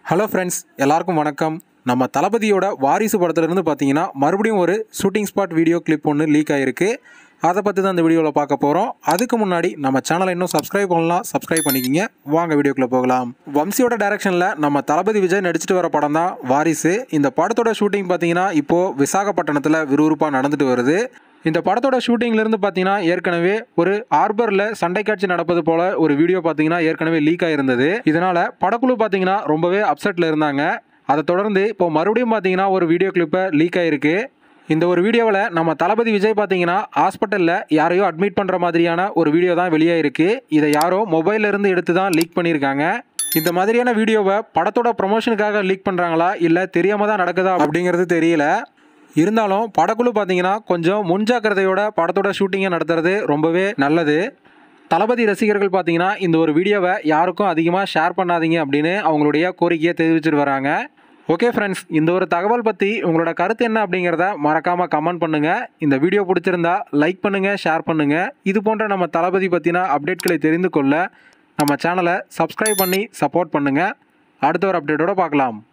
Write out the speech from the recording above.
hello friends எல்லாருக்கும் வணக்கம் நம்ம தளபதியோட வாரிசு படத்துலேருந்து பார்த்தீங்கன்னா மறுபடியும் ஒரு ஷூட்டிங் ஸ்பாட் வீடியோ கிளிப் ஒன்று லீக் ஆகிருக்கு அதை பற்றி தான் இந்த வீடியோவில் பார்க்க போகிறோம் அதுக்கு முன்னாடி நம்ம சேனலை இன்னும் சப்ஸ்கிரைப் பண்ணலாம் சப்ஸ்கிரைப் பண்ணிக்கிங்க வாங்க வீடியோக்குள்ளே போகலாம் வம்சியோட டைரக்ஷனில் நம்ம தளபதி விஜய் நடிச்சிட்டு வர படம் தான் வாரிசு இந்த படத்தோட ஷூட்டிங் பார்த்தீங்கன்னா இப்போது விசாகப்பட்டினத்தில் விறுவிறுப்பாக நடந்துட்டு வருது இந்த படத்தோட ஷூட்டிங்லேருந்து பார்த்தீங்கன்னா ஏற்கனவே ஒரு ஆர்பரில் சண்டை காட்சி நடப்பது போல ஒரு வீடியோ பார்த்தீங்கன்னா ஏற்கனவே லீக் ஆயிருந்தது இதனால படக்குழு பார்த்தீங்கன்னா ரொம்பவே அப்செட்டில் இருந்தாங்க அதை தொடர்ந்து இப்போ மறுபடியும் பார்த்தீங்கன்னா ஒரு வீடியோ கிளிப்பை லீக் ஆயிருக்கு இந்த ஒரு வீடியோவில் நம்ம தளபதி விஜய் பார்த்தீங்கன்னா ஹாஸ்பிட்டலில் யாரையோ அட்மிட் பண்ணுற மாதிரியான ஒரு வீடியோ தான் வெளியாயிருக்கு இதை யாரோ மொபைல்ல இருந்து எடுத்து தான் லீக் பண்ணியிருக்காங்க இந்த மாதிரியான வீடியோவை படத்தோட ப்ரொமோஷனுக்காக லீக் பண்ணுறாங்களா இல்லை தெரியாமல் தான் நடக்குதா அப்படிங்கிறது தெரியல இருந்தாலும் படக்குழு பார்த்தீங்கன்னா கொஞ்சம் முன்ஜாக்கிரதையோட படத்தோட ஷூட்டிங்கை நடத்துறது ரொம்பவே நல்லது தளபதி ரசிகர்கள் பார்த்தீங்கன்னா இந்த ஒரு வீடியோவை யாருக்கும் அதிகமாக ஷேர் பண்ணாதீங்க அப்படின்னு அவங்களுடைய கோரிக்கையை தெரிவிச்சிட்டு வராங்க ஓகே ஃப்ரெண்ட்ஸ் இந்த ஒரு தகவல் பற்றி உங்களோட கருத்து என்ன அப்படிங்கிறத மறக்காமல் கமெண்ட் பண்ணுங்கள் இந்த வீடியோ பிடிச்சிருந்தா லைக் பண்ணுங்கள் ஷேர் பண்ணுங்கள் இது போன்ற நம்ம தளபதி பற்றின அப்டேட்களை தெரிந்து கொள்ள நம்ம சேனலை சப்ஸ்கிரைப் பண்ணி சப்போர்ட் பண்ணுங்கள் அடுத்த ஒரு அப்டேட்டோட பார்க்கலாம்